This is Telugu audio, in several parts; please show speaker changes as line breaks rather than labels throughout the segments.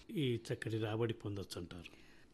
ఈ చక్కటి రాబడి పొందొచ్చు అంటారు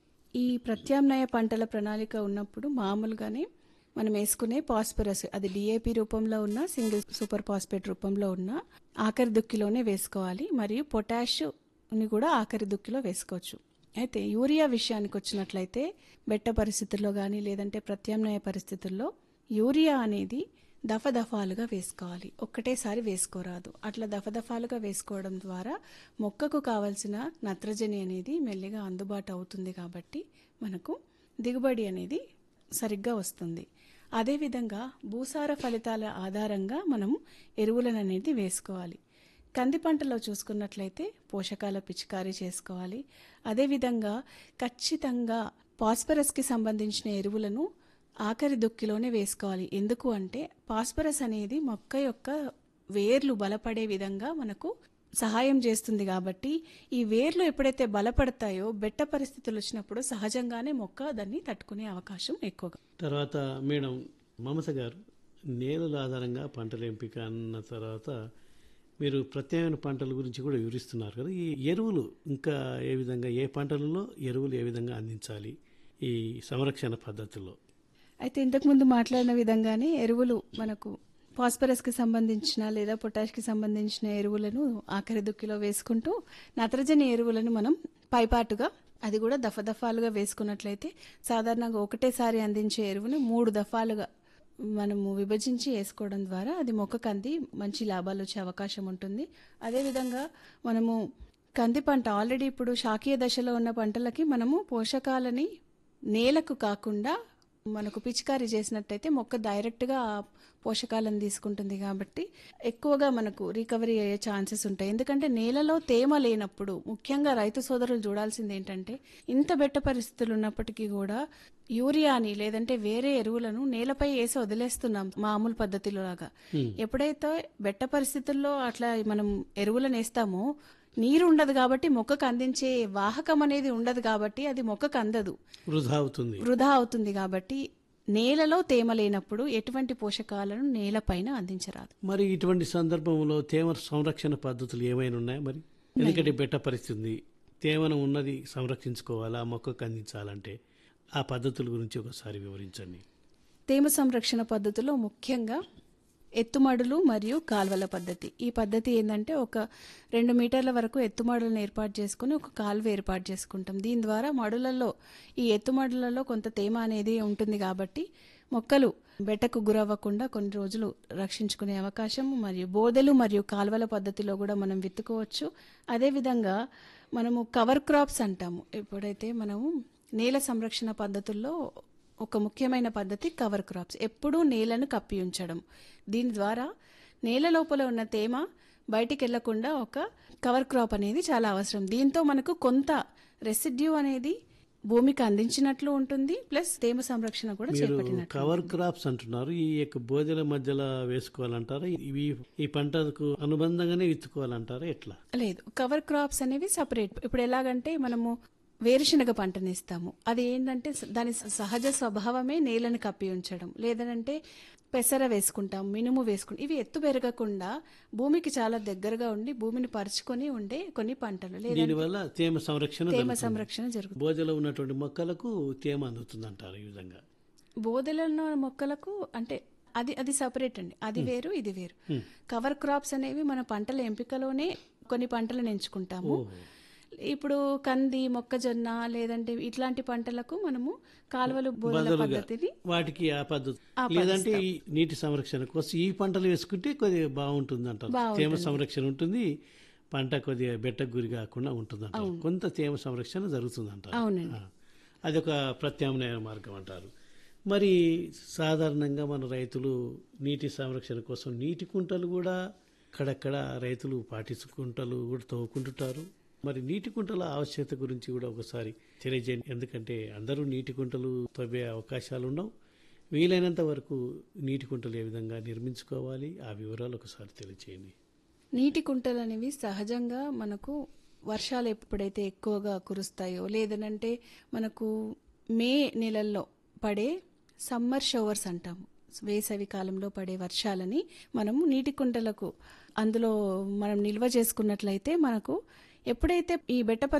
ఈ ప్రత్యామ్నాయ పంటల ప్రణాళిక ఉన్నప్పుడు మామూలుగానే మనం వేసుకునే పాస్పరస్ అది డిఏపి రూపంలో ఉన్న సింగిల్ సూపర్ పాస్పేట్ రూపంలో ఉన్న ఆఖరి దుక్కిలోనే వేసుకోవాలి మరియు పొటాష్ ని కూడా ఆఖరి దుక్కిలో వేసుకోవచ్చు అయితే యూరియా విషయానికి వచ్చినట్లయితే బెట్ట పరిస్థితుల్లో కానీ లేదంటే ప్రత్యామ్నాయ పరిస్థితుల్లో యూరియా అనేది దఫదఫాలుగా వేసుకోవాలి ఒక్కటేసారి వేసుకోరాదు అట్లా దఫదఫాలుగా వేసుకోవడం ద్వారా మొక్కకు కావలసిన నత్రజని అనేది మెల్లిగా అందుబాటు అవుతుంది కాబట్టి మనకు దిగుబడి అనేది సరిగ్గా వస్తుంది అదేవిధంగా భూసార ఫలితాల ఆధారంగా మనం ఎరువులను అనేది వేసుకోవాలి కంది పంటలో చూసుకున్నట్లయితే పోషకాల పిచికారీ చేసుకోవాలి అదేవిధంగా ఖచ్చితంగా పాస్పరస్కి సంబంధించిన ఎరువులను ఆఖరి దుక్కిలోనే వేసుకోవాలి ఎందుకు అంటే పాస్పరస్ అనేది మొక్క యొక్క వేర్లు బలపడే విధంగా మనకు సహాయం చేస్తుంది కాబట్టి ఈ వేర్లు ఎప్పుడైతే బలపడతాయో బెట్ట పరిస్థితులు వచ్చినప్పుడు సహజంగానే మొక్క దాన్ని తట్టుకునే అవకాశం ఎక్కువగా
తర్వాత మేడం మమత గారు నేలల ఆధారంగా పంటల ఎంపిక అన్న తర్వాత మీరు ప్రత్యేకమైన పంటల గురించి కూడా వివరిస్తున్నారు కదా ఈ ఎరువులు ఇంకా ఏ విధంగా ఏ పంటలలో ఎరువులు ఏ విధంగా అందించాలి ఈ సంరక్షణ పద్ధతిలో
అయితే ఇంతకుముందు మాట్లాడిన విధంగానే ఎరువులు మనకు ఫాస్ఫరస్కి సంబంధించిన లేదా పొటాష్కి సంబంధించిన ఎరువులను ఆఖరి దుక్కిలో వేసుకుంటూ నత్రజని ఎరువులను మనం పైపాటుగా అది కూడా దఫదఫాలుగా వేసుకున్నట్లయితే సాధారణంగా ఒకటేసారి అందించే ఎరువును మూడు దఫాలుగా మనము విభజించి వేసుకోవడం ద్వారా అది మొక్కకు అంది మంచి లాభాలు వచ్చే అవకాశం ఉంటుంది అదేవిధంగా మనము కంది పంట ఆల్రెడీ ఇప్పుడు శాకీయ దశలో ఉన్న పంటలకి మనము పోషకాలని నేలకు కాకుండా మనకు పిచికారీ చేసినట్టయితే మొక్క డైరెక్ట్గా ఆ పోషకాలను తీసుకుంటుంది కాబట్టి ఎక్కువగా మనకు రికవరీ అయ్యే ఛాన్సెస్ ఉంటాయి ఎందుకంటే నేలలో తేమ లేనప్పుడు ముఖ్యంగా రైతు సోదరులు చూడాల్సింది ఏంటంటే ఇంత బెట్ట పరిస్థితులు ఉన్నప్పటికీ కూడా యూరియాని లేదంటే వేరే ఎరువులను నేలపై వేసి వదిలేస్తున్నాం మామూలు పద్ధతిలో లాగా ఎప్పుడైతే బెట్ట పరిస్థితుల్లో అట్లా మనం ఎరువులను వేస్తామో నీరు ఉండదు కాబట్టి మొక్కకు అందించే వాహకం అనేది ఉండదు కాబట్టి అది మొక్కకు అందదు
వృధా అవుతుంది
వృధా అవుతుంది కాబట్టి నేలలో తేమ లేనప్పుడు ఎటువంటి పోషకాలను నేలపైన అందించరాదు
మరి ఇటువంటి సందర్భంలో తేమ సంరక్షణ పద్ధతులు ఏమైనా ఉన్నాయా మరి ఎందుకంటే బెట్ట పరిస్థితి ఉంది తేమను ఉన్నది సంరక్షించుకోవాలా మొక్కకు అందించాలంటే ఆ పద్ధతుల గురించి ఒకసారి వివరించండి
తేమ సంరక్షణ పద్ధతిలో ముఖ్యంగా ఎత్తుమడులు మరియు కాల్వల పద్ధతి ఈ పద్ధతి ఏంటంటే ఒక రెండు మీటర్ల వరకు ఎత్తుమడులను ఏర్పాటు చేసుకుని ఒక కాలువ ఏర్పాటు చేసుకుంటాం దీని ద్వారా మడులలో ఈ ఎత్తుమడులలో కొంత తేమ అనేది ఉంటుంది కాబట్టి మొక్కలు బెట్టకు గురవ్వకుండా కొన్ని రోజులు రక్షించుకునే అవకాశం మరియు బోదెలు మరియు కాలువల పద్ధతిలో కూడా మనం విత్తుకోవచ్చు అదేవిధంగా మనము కవర్ క్రాప్స్ అంటాము ఎప్పుడైతే మనము నేల సంరక్షణ పద్ధతుల్లో ఒక ముఖ్యమైన పద్ధతి కవర్ క్రాప్స్ ఎప్పుడూ నేలను కప్పి ఉంచడం దీని ద్వారా నేల లోపల ఉన్న తేమ బయటికి వెళ్లకుండా ఒక కవర్ క్రాప్ అనేది చాలా అవసరం దీంతో మనకు కొంత రెసిడ్యూ అనేది భూమికి అందించినట్లు ఉంటుంది ప్లస్ తేమ సంరక్షణ కూడా
మీరు
చేపట్టినట్లు
కవర్ క్రాప్స్ అంటున్నారు ఈ యొక్క బోధెల మధ్యలో వేసుకోవాలంటారా ఇవి ఈ పంటకు అనుబంధంగానే విత్తుకోవాలంటారా ఎట్లా
లేదు కవర్ క్రాప్స్ అనేవి సపరేట్ ఇప్పుడు ఎలాగంటే మనము వేరుశనగ పంటని ఇస్తాము అది ఏంటంటే స- దాని స- సహజ స్వభావమే నేలను కప్పి ఉంచడం లేదనంటే పెసర వేసుకుంటాం మినుము వేసుకుంటాం ఇవి ఎత్తు పెరగకుండా భూమికి చాలా దగ్గరగా ఉండి భూమిని పరుచుకొని ఉండే కొన్ని పంటలు లేదా
దీనివల్ల తేమ సంరక్షణ
తేమ
జరుగుతుంది.
సంరక్షణ జరుగుతుంది
బోధలో ఉన్నటువంటి మొక్కలకు తేమ అందుతుంది అంటారు ఈ విధంగా
బోదెలలో మొక్కలకు అంటే అది అది సపరేట్ అండి అది వేరు ఇది వేరు కవర్ క్రాప్స్ అనేవి మన పంటల ఎంపికలోనే కొన్ని పంటలను ఎంచుకుంటాము ఇప్పుడు కంది మొక్కజొన్న లేదంటే ఇట్లాంటి పంటలకు మనము కాలువలు బోదెల
బదులుగా
పద్ధతిని
వాటికి ఆ పద్ధతి లేదంటే ఈ నీటి సంరక్షణ కోసం ఈ పంటలు వేసుకుంటే కొద్దిగా బాగుంటుంది అంటారు తేమ సంరక్షణ ఉంటుంది పంట కొద్దిగా బెట్టకు గురి కాకుండా ఉంటుంది అంటారు కొంత తేమ సంరక్షణ జరుగుతుంది అంటారు
అవునండి
ఆ. అదొక ప్రత్యామ్నాయ మార్గం అంటారు మరి సాధారణంగా మన రైతులు నీటి సంరక్షణ కోసం నీటి కుంటలు కూడా అక్కడక్కడ రైతులు పాటించుకుంటలు కూడా తవ్వుకుంటుంటారు మరి నీటి కుంటల ఆవశ్యకత గురించి కూడా ఒకసారి తెలియజేయండి ఎందుకంటే అందరూ నీటి కుంటలు తవ్వే అవకాశాలు ఉండవు వీలైనంత వరకు నీటి కుంటలు ఏ విధంగా నిర్మించుకోవాలి ఆ వివరాలు ఒకసారి తెలియజేయండి
నీటి కుంటలు అనేవి సహజంగా మనకు వర్షాలు ఎప్పుడైతే ఎక్కువగా కురుస్తాయో లేదనంటే మనకు మే నెలల్లో పడే సమ్మర్ షవర్స్ అంటాము వేసవి కాలంలో పడే వర్షాలని మనము నీటి కుంటలకు అందులో మనం నిల్వ చేసుకున్నట్లయితే మనకు ఎప్పుడైతే ఈ బెట్ట